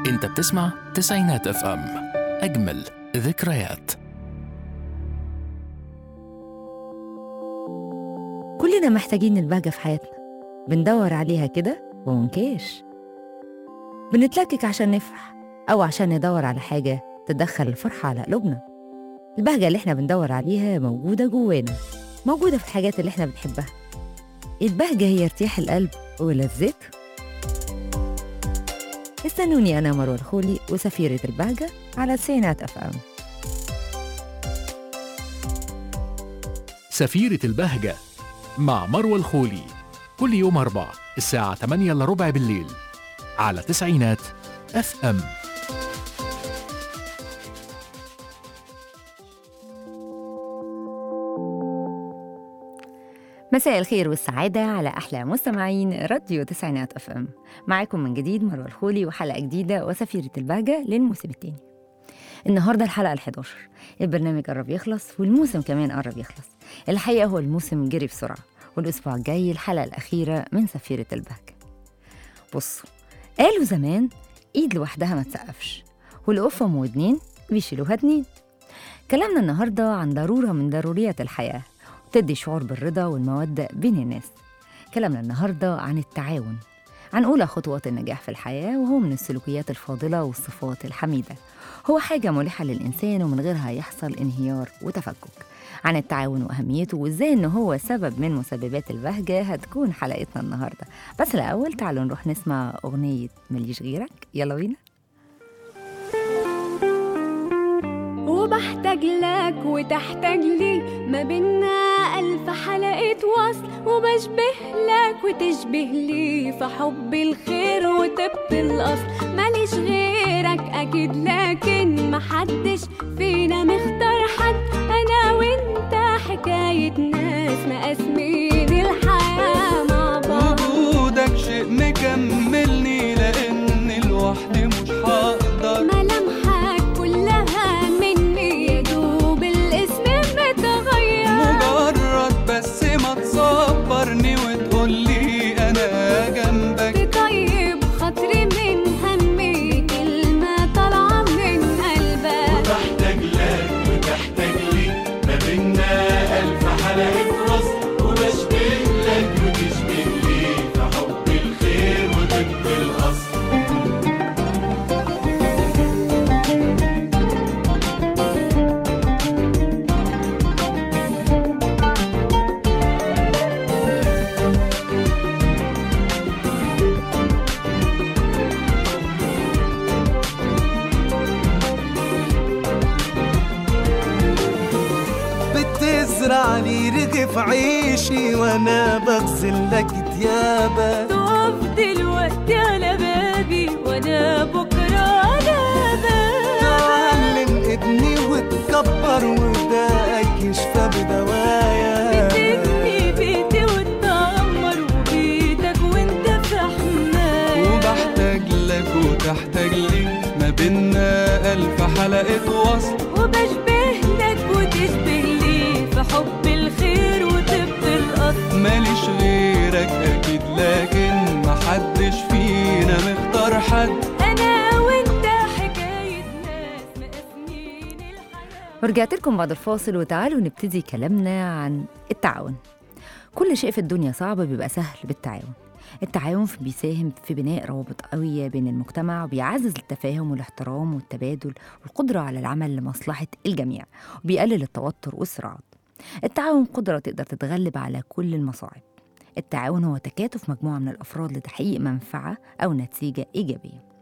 انت بتسمع تسعينات اف ام اجمل ذكريات كلنا محتاجين البهجة في حياتنا بندور عليها كده ومنكاش بنتلكك عشان نفرح أو عشان ندور على حاجة تدخل الفرحة على قلوبنا البهجة اللي احنا بندور عليها موجودة جوانا موجودة في الحاجات اللي احنا بنحبها البهجة هي ارتياح القلب ولذته استنوني أنا مروة الخولي وسفيرة البهجة على تسعينات أف أم سفيرة البهجة مع مروة الخولي كل يوم أربعة الساعة 8 إلا ربع بالليل على تسعينات اف ام مساء الخير والسعادة على أحلى مستمعين راديو تسعينات أف أم معاكم من جديد مروة الخولي وحلقة جديدة وسفيرة البهجة للموسم الثاني النهاردة الحلقة ال11 البرنامج قرب يخلص والموسم كمان قرب يخلص الحقيقة هو الموسم جري بسرعة والأسبوع الجاي الحلقة الأخيرة من سفيرة البهجة بصوا قالوا زمان إيد لوحدها ما تسقفش والقفة أم ودنين بيشيلوها اتنين كلامنا النهاردة عن ضرورة من ضروريات الحياة تدي شعور بالرضا والمودة بين الناس كلامنا النهاردة عن التعاون عن أولى خطوات النجاح في الحياة وهو من السلوكيات الفاضلة والصفات الحميدة هو حاجة مريحة للإنسان ومن غيرها يحصل انهيار وتفكك عن التعاون وأهميته وإزاي إن هو سبب من مسببات البهجة هتكون حلقتنا النهاردة بس الأول تعالوا نروح نسمع أغنية مليش غيرك يلا بينا وبحتاج لك وتحتاج لي ما بينا ألف حلقة وصل وبشبه لك وتشبه لي في حب الخير وطب الأصل ماليش غيرك أكيد لكن محدش فينا مختار حد أنا وأنت حكاية ناس مقاسمين الحياة مع بعض وجودك شيء مكملني لان لوحدي مش هقدر ملامحك كلها مني يا دوب الاسم متغير مجرد بس ما تصبرني وتقولي انا جنبك تطيب خاطري من همي كلمة طالعة من قلبك بحتاج لك وتحتاج لي ما بينا ألف حلقة وصل وبشبه لك وتشبه لي في حب الخير وطب الأصل بتزرع لي رغف عيشي وانا بغسل لك ديابك تقف دلوقتي على بابي وانا بكرة على بابك تعلم ابني وتكبر وداك يشفى بدوايا بتبني بيتي وتدمر وبيتك وانت في حماية وبحتاج لك وتحتاج لي ما بينا ألف حلقة وصل وبشبه لك وتشبه لي في حب الخير وطب الأصل ماليش غيرك أكيد لكن محدش فينا مختار حد أنا وأنت حكاية ناس مقاسمين الحياة ورجعت لكم بعد الفاصل وتعالوا نبتدي كلامنا عن التعاون كل شيء في الدنيا صعب بيبقى سهل بالتعاون التعاون في- بيساهم في بناء روابط قوية بين المجتمع وبيعزز التفاهم والاحترام والتبادل والقدرة على العمل لمصلحة الجميع وبيقلل التوتر والصراعات التعاون قدرة تقدر تتغلب على كل المصاعب التعاون هو تكاتف مجموعة من الأفراد لتحقيق منفعة أو نتيجة إيجابية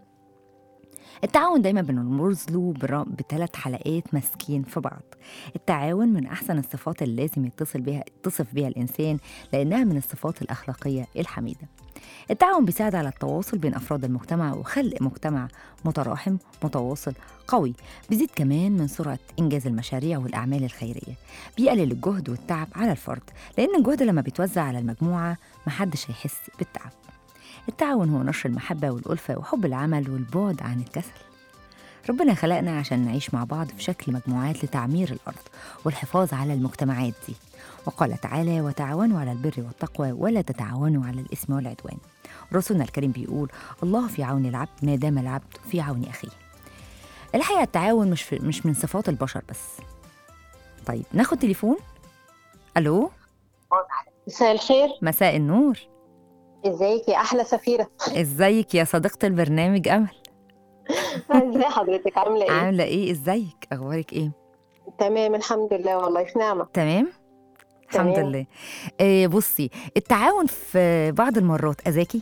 التعاون دايما بنرمز له برا- بثلاث حلقات ماسكين في بعض التعاون من أحسن الصفات اللي لازم يتصل بها يتصف بها الإنسان لأنها من الصفات الأخلاقية الحميدة التعاون بيساعد على التواصل بين أفراد المجتمع وخلق مجتمع متراحم متواصل قوي بيزيد كمان من سرعة إنجاز المشاريع والأعمال الخيرية بيقلل الجهد والتعب على الفرد لأن الجهد لما بيتوزع على المجموعة محدش هيحس بالتعب التعاون هو نشر المحبة والألفة وحب العمل والبعد عن الكسل ربنا خلقنا عشان نعيش مع بعض في شكل مجموعات لتعمير الأرض والحفاظ على المجتمعات دي وقال تعالى وتعاونوا على البر والتقوى ولا تتعاونوا على الإثم والعدوان رسولنا الكريم بيقول الله في عون العبد ما دام العبد في عون أخيه الحقيقة التعاون مش في مش من صفات البشر بس طيب ناخد تليفون ألو مساء الخير مساء النور ازيك يا احلى سفيره ازيك يا صديقة البرنامج أمل ازي حضرتك عامله ايه عاملة ايه ازيك أخبارك ايه تمام الحمد لله والله في نعمه تمام الحمد تمام. لله إيه بصي التعاون في بعض المرات أذاكي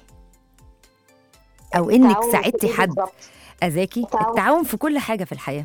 أو إنك التعاون ساعدتي في إيه حد بالظبط؟ أذاكي التعاون. التعاون في كل حاجة في الحياة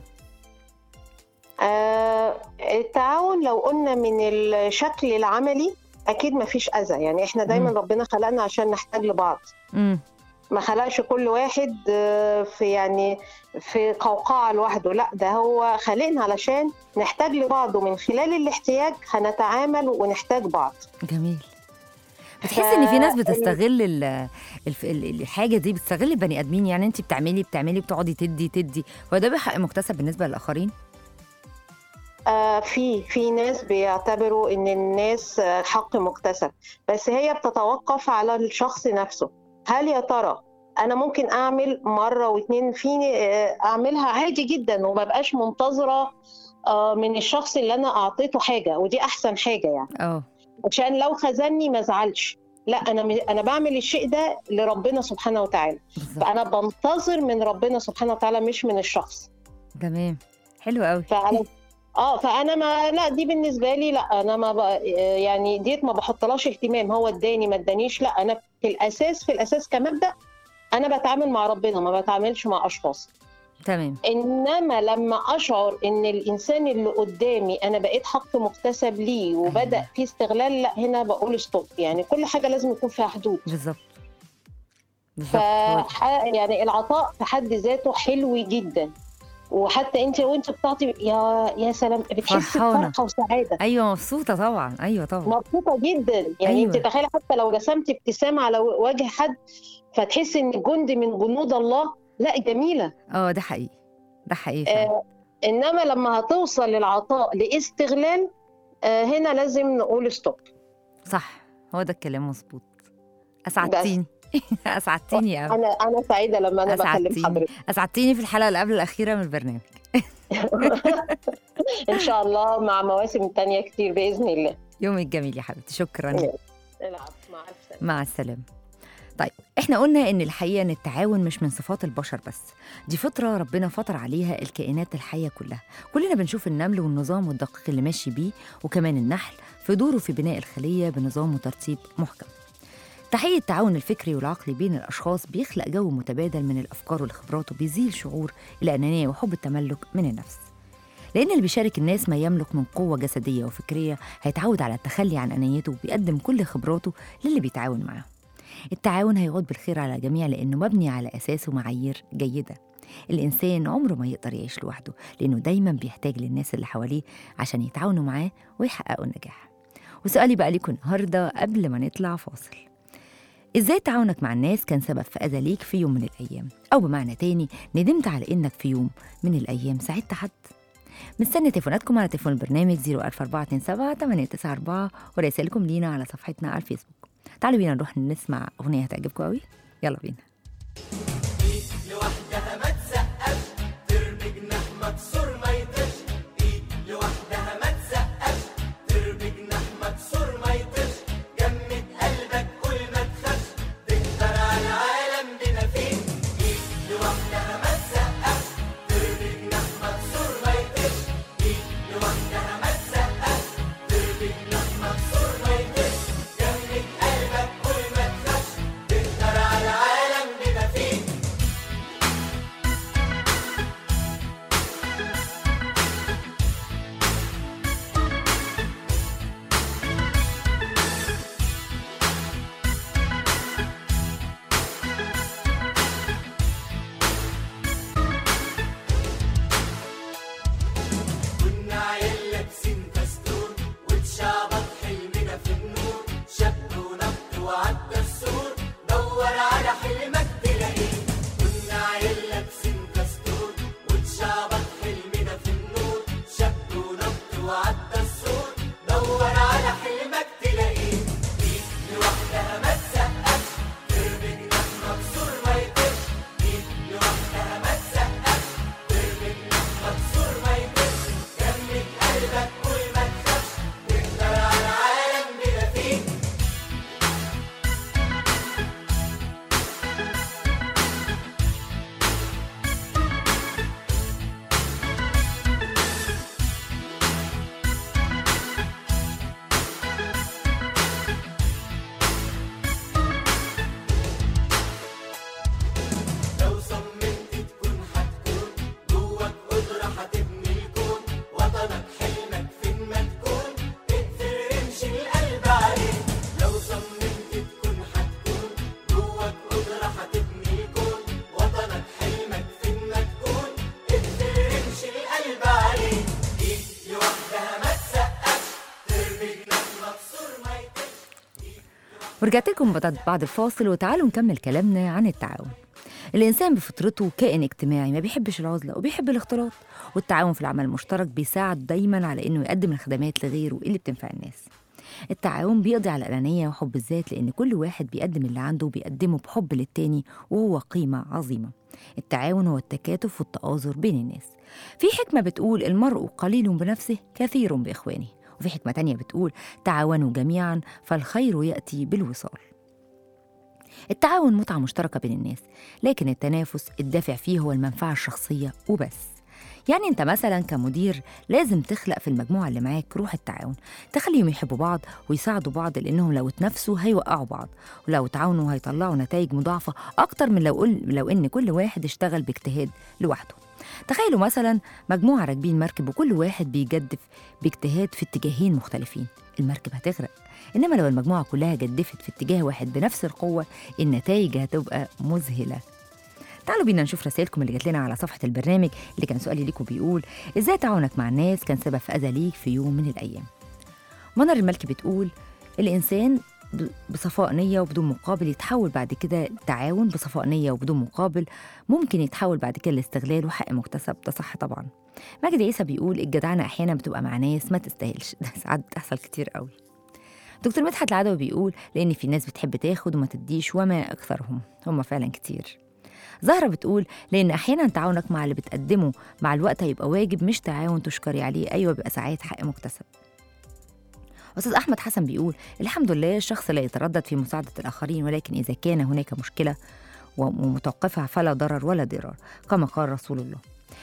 آه التعاون لو قلنا من الشكل العملي اكيد ما فيش اذى يعني احنا دايما مم. ربنا خلقنا عشان نحتاج لبعض امم ما خلقش كل واحد آه، في يعني في قوقعه لوحده لا ده هو خلقنا علشان نحتاج لبعض ومن خلال الاحتياج هنتعامل ونحتاج بعض جميل بتحسي ان في ناس فال- بتستغل ال- الف- ال- الحاجه دي بتستغل البني ادمين يعني انت بتعملي بتعملي بتقعدي تدي تدي هو ده بحق مكتسب بالنسبه للاخرين آه في في ناس بيعتبروا ان الناس آه، حق مكتسب بس هي بتتوقف على الشخص نفسه هل يا ترى انا ممكن اعمل مره واتنين في آه، اعملها عادي جدا وما بقاش منتظره آه، من الشخص اللي انا اعطيته حاجه ودي احسن حاجه يعني اه عشان لو خذلني ما ازعلش لا انا م- انا بعمل الشيء ده لربنا سبحانه وتعالى بالظبط فانا بنتظر من ربنا سبحانه وتعالى مش من الشخص تمام حلو قوي فانا اه فانا ما لا دي بالنسبه لي لا انا ما ب... يعني ديت ما بحطلهاش اهتمام هو اداني ما ادانيش لا انا في الاساس في الاساس كمبدا انا بتعامل مع ربنا ما بتعاملش مع اشخاص تمام انما لما اشعر ان الانسان اللي قدامي انا بقيت حق مكتسب ليه وبدا أيوة. في استغلال لا هنا بقول ستوب يعني كل حاجه لازم يكون فيها حدود بالظبط ف بالظبط هو ده. يعني العطاء في حد ذاته حلو جدا وحتى انت وانت بتعطي يا يا سلام بتحسي فرحانة. بفرحه وسعاده ايوه مبسوطه طبعا ايوه طبعا مبسوطه جدا يعني أيوة. أيوة. انت تخيلي حتى لو رسمتي ابتسامه على وجه حد فتحسي ان جند من جنود الله لا جميله اه ده حقيقي ده حقيقي فعلا. آه انما لما هتوصل للعطاء لاستغلال آه هنا لازم نقول ستوب صح هو ده الكلام مظبوط اسعدتيني اسعدتيني قوي انا انا سعيده لما انا بكلم أسعدتيني. حضرتك اسعدتيني في الحلقه اللي قبل الاخيره من البرنامج ان شاء الله مع مواسم تانية كتير باذن الله يومك جميل يا حبيبتي شكرا العب مع الف سلامه مع السلامة طيب احنا قلنا ان الحقيقة ان التعاون مش من صفات البشر بس دي فطرة ربنا فطر عليها الكائنات الحية كلها كلنا بنشوف النمل والنظام والدقيق اللي ماشي بيه وكمان النحل في دوره في بناء الخلية بنظام وترتيب محكم تحقيق التعاون الفكري والعقلي بين الأشخاص بيخلق جو متبادل من الأفكار والخبرات وبيزيل شعور الأنانية وحب التملك من النفس لأن اللي بيشارك الناس ما يملك من قوة جسدية وفكرية هيتعود على التخلي عن أنانيته وبيقدم كل خبراته للي بيتعاون معاه التعاون هيعود بالخير على الجميع لأنه مبني على أساس ومعايير جيدة الإنسان عمره ما يقدر يعيش لوحده لأنه دايما بيحتاج للناس اللي حواليه عشان يتعاونوا معاه ويحققوا النجاح وسؤالي بقى ليكم النهاردة قبل ما نطلع فاصل إزاي تعاونك مع الناس كان سبب في أذى ليك في يوم من الأيام أو بمعنى تاني ندمت على إنك في يوم من الأيام ساعدت حد مستني تليفوناتكم على تليفون البرنامج 01427 894 ورسائلكم لينا على صفحتنا على الفيسبوك تعالوا بينا نروح نسمع أغنية هتعجبكم قوي يلا بينا لوحدها ما تسقفش ترمي جناح مكسور ما يطيرش ايد لوحدها ما تسقفش ترمي جناح مكسور ما يطيرش جمد قلبك قول ما تخافش تقدر على العالم بما فيه ايد لوحدها ما تسقفش ترمي جناح مكسور ما يطيرش ايد لوحدها ما تسقفش ترمي جناح مكسور ما يطيرش جمد قلبك قول ما تخافش تقدر على العالم بما فيه كنا عيال لابسين فستون واتشعبط حلمنا في النور شاب ونط وعدى السور دور على حلمك تلاقيه كنا عيال لابسين فستون واتشعبط حلمنا في النور شاب ونط وعدى السور دور على حلمك تلاقيه ايد لوحدها ما تسقفش ترمي جناح ورجعت لكم بعد بعد الفاصل وتعالوا نكمل كلامنا عن التعاون الإنسان بفطرته كائن اجتماعي ما بيحبش العزلة وبيحب الاختلاط والتعاون في العمل المشترك بيساعد دايما على إنه يقدم الخدمات لغيره اللي بتنفع الناس التعاون بيقضي على الأنانية وحب الذات لأن كل واحد بيقدم اللي عنده وبيقدمه بحب للتاني وهو قيمة عظيمة التعاون هو التكاتف والتآزر بين الناس في حكمة بتقول المرء قليل بنفسه كثير بإخوانه وفي حكمة تانية بتقول تعاونوا جميعا فالخير يأتي بالوصال التعاون متعة مشتركة بين الناس لكن التنافس الدافع فيه هو المنفعة الشخصية وبس يعني انت مثلا كمدير لازم تخلق في المجموعة اللي معاك روح التعاون تخليهم يحبوا بعض ويساعدوا بعض لانهم لو اتنافسوا هيوقعوا بعض ولو تعاونوا هيطلعوا نتائج مضاعفة اكتر من لو, قل... لو ان كل واحد اشتغل باجتهاد لوحده تخيلوا مثلا مجموعة راكبين مركب وكل واحد بيجدف باجتهاد في اتجاهين مختلفين المركب هتغرق إنما لو المجموعة كلها جدفت في اتجاه واحد بنفس القوة النتائج هتبقى مذهلة تعالوا بينا نشوف رسائلكم اللي جات لنا على صفحة البرنامج اللي كان سؤالي ليكم بيقول إزاي تعاونك مع الناس كان سبب في أذى ليك في يوم من الأيام منر الملكي بتقول الإنسان ب- بصفاء نية وبدون مقابل يتحول بعد كده تعاون بصفاء نية وبدون مقابل ممكن يتحول بعد كده لاستغلال وحق مكتسب ده صح طبعا ماجد عيسى بيقول الجدعنة أحيانا بتبقى مع ناس ما تستاهلش ده ساعات بتحصل كتير قوي دكتور مدحت العدوي بيقول لأن في ناس بتحب تاخد وما تديش وما أكثرهم هم فعلا كتير زهرة بتقول لأن أحيانا تعاونك مع اللي بتقدمه مع الوقت هيبقى واجب مش تعاون تشكري عليه أيوة بيبقى ساعات حق مكتسب أستاذ أحمد حسن بيقول الحمد لله الشخص لا يتردد في مساعدة الآخرين ولكن إذا كان هناك مشكلة ومتوقفها فلا ضرر ولا ضرار كما قال رسول الله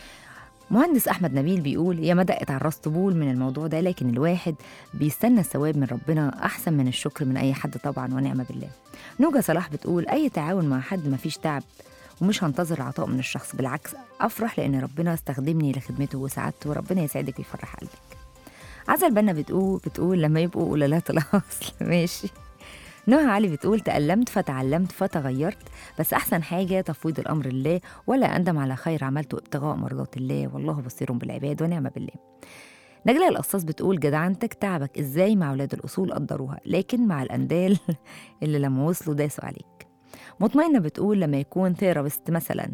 مهندس أحمد نبيل بيقول يا ما دقت على الراس طبول من الموضوع ده لكن الواحد بيستنى الثواب من ربنا أحسن من الشكر من أي حد طبعا ونعم بالله نوجة صلاح بتقول أي تعاون مع حد مفيش تعب ومش هنتظر عطاء من الشخص بالعكس أفرح لأن ربنا استخدمني لخدمته وسعادته وربنا يسعدك ويفرح قلبك عزل البنا بتقول بتقول لما يبقوا قلالات الأصل ماشي نهى علي بتقول تألمت فتعلمت فتغيرت بس أحسن حاجة تفويض الأمر لله ولا أندم على خير عملته ابتغاء مرضات الله والله بصير بالعباد ونعم بالله نجلاء القصاص بتقول جدعنتك تعبك ازاي مع ولاد الأصول قدروها لكن مع الأندال اللي لما وصلوا داسوا عليك مطمئنة بتقول لما يكون ثيرابيست مثلا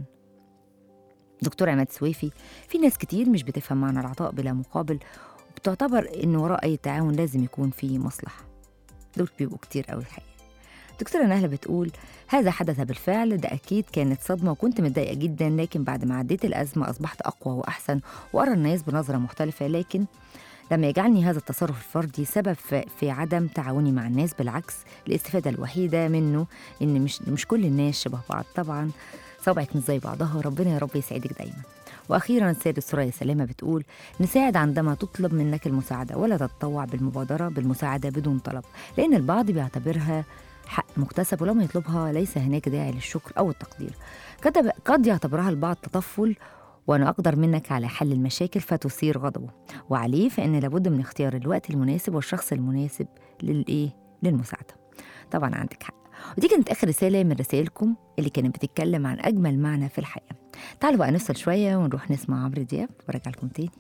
دكتور عماد سويفي في ناس كتير مش بتفهم معنى العطاء بلا مقابل وبتعتبر إن وراء أي تعاون لازم يكون فيه مصلحة دول بيبقوا كتير قوي الحقيقة دكتورة نهلة بتقول هذا حدث بالفعل ده أكيد كانت صدمة وكنت متضايقة جدا لكن بعد ما عديت الأزمة أصبحت أقوى وأحسن وأرى الناس بنظرة مختلفة لكن لما يجعلني هذا التصرف الفردي سبب في, في عدم تعاوني مع الناس بالعكس الاستفادة الوحيدة منه إن مش مش كل الناس شبه بعض طبعا صوابعك مش زي بعضها ربنا يا رب يسعدك دايما واخيرا السيده سوريا سلامه بتقول نساعد عندما تطلب منك المساعده ولا تتطوع بالمبادره بالمساعده بدون طلب لان البعض بيعتبرها حق مكتسب ولما يطلبها ليس هناك داعي للشكر او التقدير قد قد يعتبرها البعض تطفل وانا اقدر منك على حل المشاكل فتثير غضبه وعليه فان لابد من اختيار الوقت المناسب والشخص المناسب للايه للمساعده طبعا عندك حق ودي كانت اخر رساله من رسائلكم اللي كانت بتتكلم عن اجمل معنى في الحياه تعالوا بقى نفصل شويه ونروح نسمع عمرو دياب وارجع لكم تاني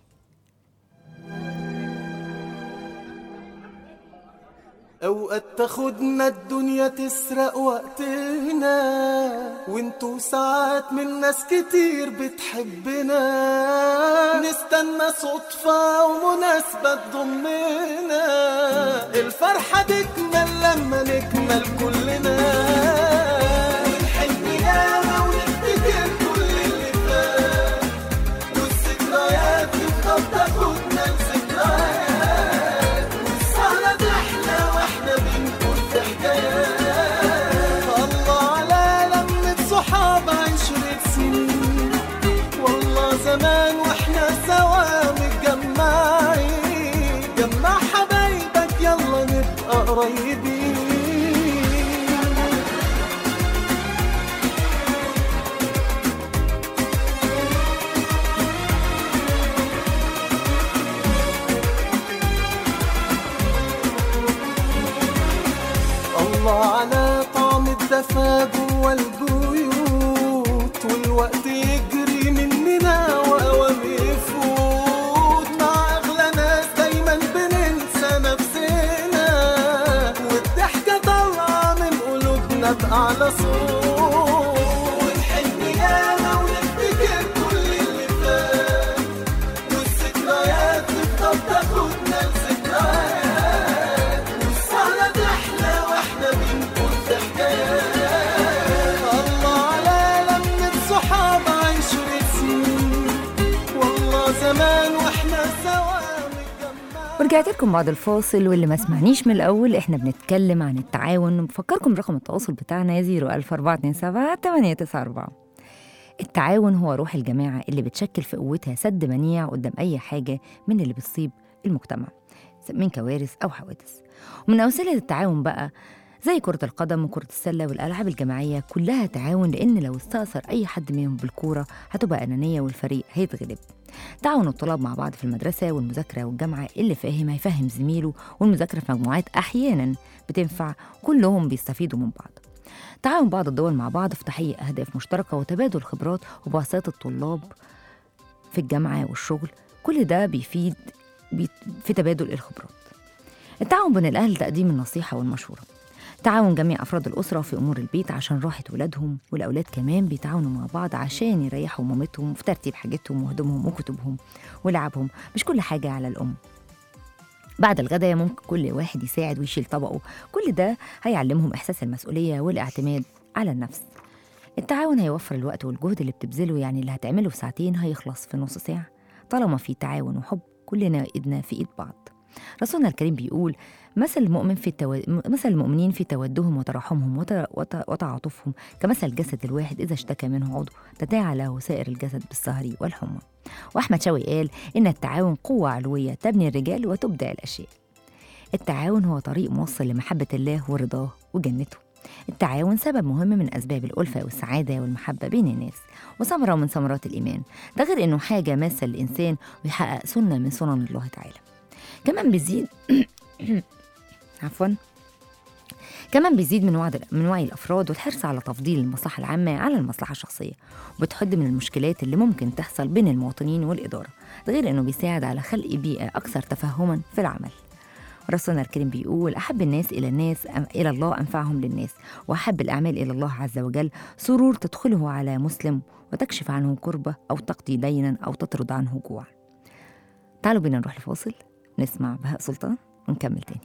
اوقات تاخدنا الدنيا تسرق وقتنا وانتو ساعات من ناس كتير بتحبنا نستنى صدفة ومناسبة تضمنا الفرحة تكمل لما نكمل كلنا ونحن ياما ونفتكر كل اللي فات والذكريات تفضل تاخدنا لذكريات والسهرة تحلى واحنا بنقول في حكايات الله على لمة صحاب عشرة سنين والله زمان واحنا سوا متجمعين جمع حبايبك يلا نبقى قريبين الله على طعم الدفا جوا البيوت والوقت يجري مننا واوام يفوت مع اغلى ناس دايما بننسى نفسنا والضحكه طالعه من بأعلى صوت ونحن ياما ونفتكر كل اللي فات والذكريات تفضل تاخدنا لذكريات والسهرة تحلى واحنا بنقول في حكايات الله على لمة صحاب عشرة سنين والله زمان واحنا سوا متجمعين ورجعت لكم بعد الفاصل واللي ما سمعنيش من الأول إحنا بنتكلم عن التعاون بفكركم رقم التواصل بتاعنا 01427 894 التعاون هو روح الجماعة اللي بتشكل في قوتها سد منيع قدام أي حاجة من اللي بتصيب المجتمع من كوارث أو حوادث ومن أمثلة التعاون بقى زي كرة القدم وكرة السلة والألعاب الجماعية كلها تعاون لأن لو استأثر أي حد منهم بالكورة هتبقى أنانية والفريق هيتغلب تعاون الطلاب مع بعض في المدرسة والمذاكرة والجامعة اللي فاهم هيفهم زميله والمذاكرة في مجموعات أحيانا بتنفع كلهم بيستفيدوا من بعض تعاون بعض الدول مع بعض في تحقيق أهداف مشتركة وتبادل خبرات وبعثات الطلاب في الجامعة والشغل كل ده بيفيد بي- في تبادل الخبرات التعاون بين الأهل تقديم النصيحة والمشورة تعاون جميع أفراد الأسرة في أمور البيت عشان راحة ولادهم والأولاد كمان بيتعاونوا مع بعض عشان يريحوا مامتهم في ترتيب حاجتهم وهدومهم وكتبهم ولعبهم مش كل حاجة على الأم بعد الغداء ممكن كل واحد يساعد ويشيل طبقه كل ده هيعلمهم إحساس المسؤولية والاعتماد على النفس التعاون هيوفر الوقت والجهد اللي بتبذله يعني اللي هتعمله في ساعتين هيخلص في نص ساعة طالما في تعاون وحب كلنا ايدنا في ايد بعض رسولنا الكريم بيقول مثل المؤمن في التو... مثل المؤمنين في تودهم وتراحمهم وت... وت... وتعاطفهم كمثل الجسد الواحد إذا اشتكى منه عضو تداعى له سائر الجسد بالسهر والحمى وأحمد شوقي قال إن التعاون قوة علوية تبني الرجال وتبدع الأشياء التعاون هو طريق موصل لمحبة الله ورضاه وجنته التعاون سبب مهم من أسباب الألفة والسعادة والمحبة بين الناس وثمرة من ثمرات الإيمان ده غير إنه حاجة ماسة للإنسان ويحقق سنة من سنن الله تعالى كمان بيزيد عفوا كمان بيزيد من وعي من وعي الافراد والحرص على تفضيل المصلحه العامه على المصلحه الشخصيه وبتحد من المشكلات اللي ممكن تحصل بين المواطنين والاداره ده غير انه بيساعد على خلق بيئه اكثر تفهما في العمل رسولنا الكريم بيقول أحب الناس إلى الناس أم إلى الله أنفعهم للناس وأحب الأعمال إلى الله عز وجل سرور تدخله على مسلم وتكشف عنه كربة أو تقضي دينا أو تطرد عنه جوع تعالوا بينا نروح لفاصل نسمع بهاء سلطان ونكمل تاني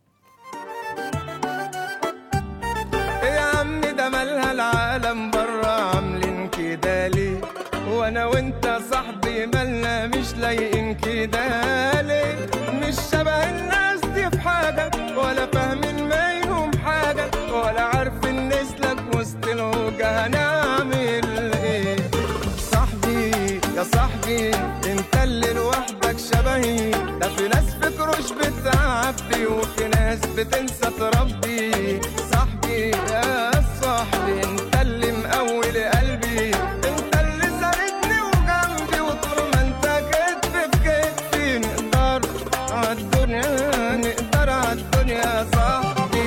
يا عم ده مالها العالم برا عاملين كده ليه وانا وانت صاحبي مالنا مش لايقين كده ليه مش شبه الناس دي في حاجة ولا فاهمين منهم حاجة ولا عارفين نسلك وسط الوجه هنعمل ايه صاحبي يا صاحبي انت اللي لوحدك شبهي ده في ناس فكروش بتعبي وفي ناس بتنسى تربي صاحبي يا صاحبي انت اللي مقوي قلبي انت اللي ساندني وجنبي وطول ما انت كتف في كتفي نقدر عالدنيا نقدر عالدنيا يا صاحبي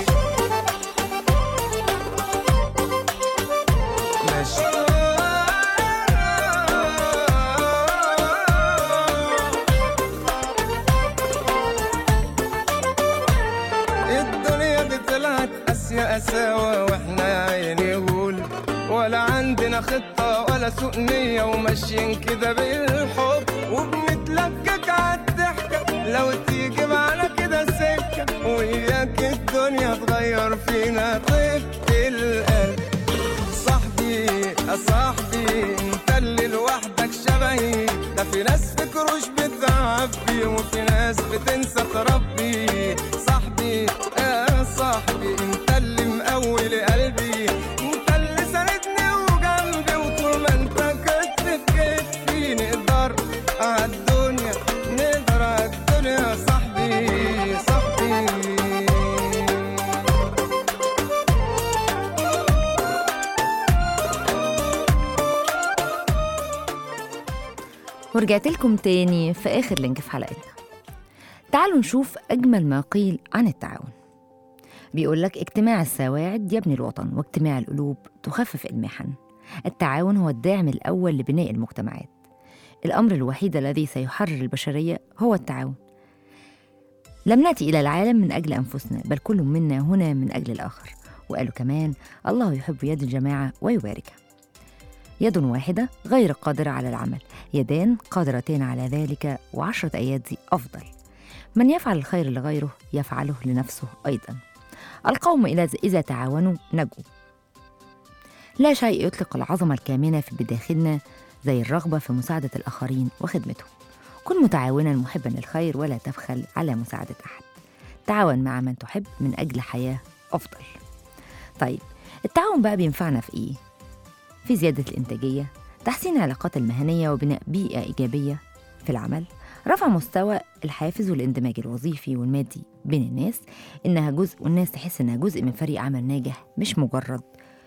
الدنيا دي طلعت قاسية قساوة واحنا يا عيني غول ولا عندنا خطة ولا سوء نية وماشيين كده بالحب وبنتلكك عالضحكة لو تيجي معانا كده سكة وياك الدنيا تغير فينا طيب القلب صاحبي يا صاحبي انت اللي لوحدك شبهي ده في ناس فكروش بتعبي وفي ناس بتنسى تربي صاحبي يا صاحبي انت اللي مقوي قلبي انت اللي ساندني وجنبي وطول ما انت كتف في كتفي نقدر عالدنيا نقدر عالدنيا يا صاحبي صاحبي ورجعت لكم تاني في آخر لينك في حلقتنا تعالوا نشوف أجمل ما قيل عن التعاون بيقول لك اجتماع السواعد يبني الوطن واجتماع القلوب تخفف المحن التعاون هو الداعم الأول لبناء المجتمعات الأمر الوحيد الذي سيحرر البشرية هو التعاون لم نأتي إلى العالم من أجل أنفسنا بل كل منا هنا من أجل الآخر وقالوا كمان الله يحب يد الجماعة ويباركها يد واحدة غير قادرة على العمل يدان قادرتان على ذلك وعشرة أيادي أفضل من يفعل الخير لغيره يفعله لنفسه أيضا القوم إذا إذا تعاونوا نجوا لا شيء يطلق العظمة الكامنة في بداخلنا زي الرغبة في مساعدة الآخرين وخدمتهم كن متعاونا محبا للخير ولا تبخل على مساعدة أحد تعاون مع من تحب من أجل حياة أفضل طيب التعاون بقى بينفعنا في إيه؟ في زيادة الإنتاجية تحسين العلاقات المهنية وبناء بيئة إيجابية في العمل رفع مستوى الحافز والاندماج الوظيفي والمادي بين الناس إنها جزء والناس تحس إنها جزء من فريق عمل ناجح مش مجرد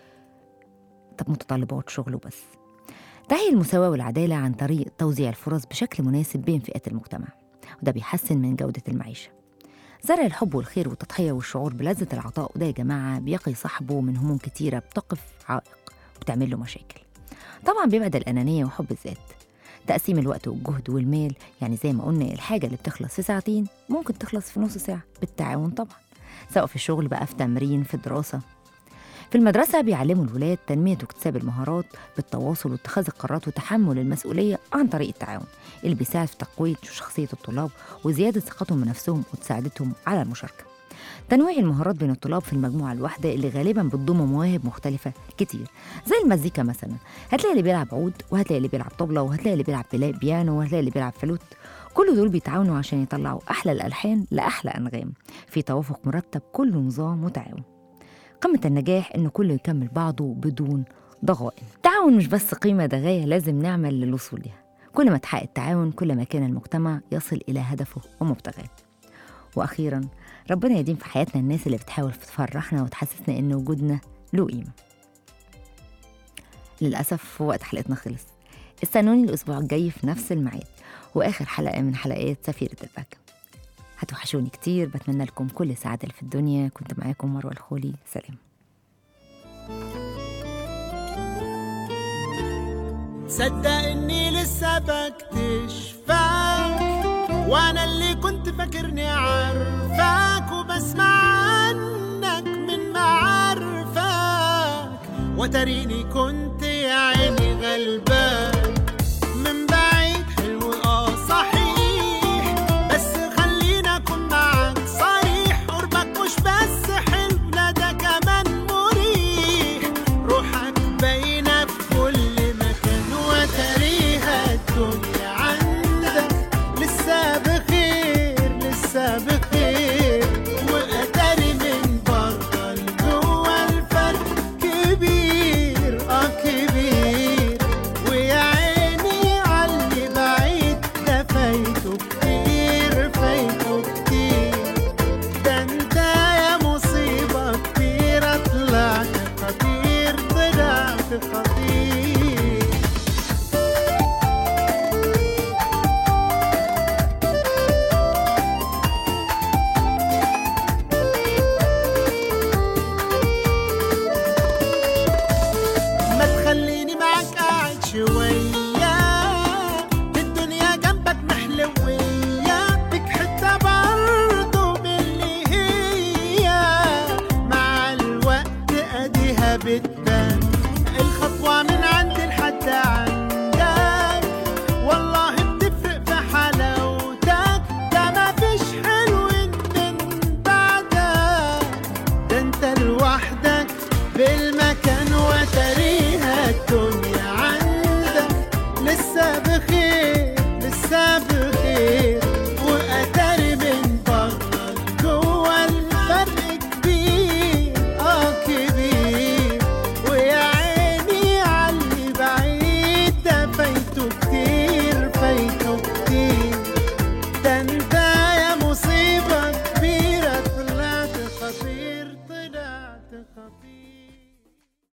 طب متطلبات شغل وبس تحيي المساواة والعدالة عن طريق توزيع الفرص بشكل مناسب بين فئات المجتمع وده بيحسن من جودة المعيشة زرع الحب والخير والتضحية والشعور بلذة العطاء وده يا جماعة بيقي صاحبه من هموم كتيرة بتقف عائق وبتعمل له مشاكل طبعا بيبعد الأنانية وحب الذات تقسيم الوقت والجهد والمال يعني زي ما قلنا الحاجة اللي بتخلص في ساعتين ممكن تخلص في نص ساعة بالتعاون طبعا سواء في الشغل بقى في تمرين في دراسة في المدرسة بيعلموا الولاد تنمية واكتساب المهارات بالتواصل واتخاذ القرارات وتحمل المسؤولية عن طريق التعاون اللي بيساعد في تقوية شخصية الطلاب وزيادة ثقتهم بنفسهم وتساعدتهم على المشاركة تنويع المهارات بين الطلاب في المجموعة الواحدة اللي غالبا بتضم مواهب مختلفة كتير زي المزيكا مثلا هتلاقي اللي بيلعب عود وهتلاقي اللي بيلعب طبلة وهتلاقي اللي بيلعب بلا- بيانو وهتلاقي اللي بيلعب فلوت كل دول بيتعاونوا عشان يطلعوا أحلى الألحان لأحلى أنغام في توافق مرتب كله نظام وتعاون قمة النجاح إن كله يكمل بعضه بدون ضغائن التعاون مش بس قيمة ده غاية لازم نعمل للوصول لها كل ما تحقق التعاون كل ما كان المجتمع يصل إلى هدفه ومبتغاه وأخيرا ربنا يديم في حياتنا الناس اللي بتحاول تفرحنا وتحسسنا إن وجودنا له قيمة للأسف وقت حلقتنا خلص استنوني الأسبوع الجاي في نفس الميعاد وآخر حلقة من حلقات سفيرة البهجة هتوحشوني كتير بتمنى لكم كل سعادة اللي في الدنيا كنت معاكم مروة الخولي سلام تصدق اني لسه بكتشفك وانا اللي كنت فاكرني عارفك وبسمع عنك من معارفك وتريني كنت يا عيني غلبان من بعيد حلو اه صحيح بس خلينا اكون معاك صريح قربك مش بس حلو لا ده كمان مريح روحك باينه في كل مكان وتريها الدنيا عندك لسه بخير لسه بخير وقدري من بره لجوه الفرق كبير اه كبير ويا عيني عاللي بعيد ده فايته كتير فايته كتير ده انت يا مصيبة كبيرة طلعت خطير طلعت خطير ما تخليني معاك قاعد شوية الدنيا جنبك محلوية بك حتة برضه باللي هي مع الوقت اديها بتبان الخطوة من عندي لحد عندك والله بتفرق في حلاوتك ده مفيش حلو من بعدك ده انت لوحدك بالمكان وتاريخ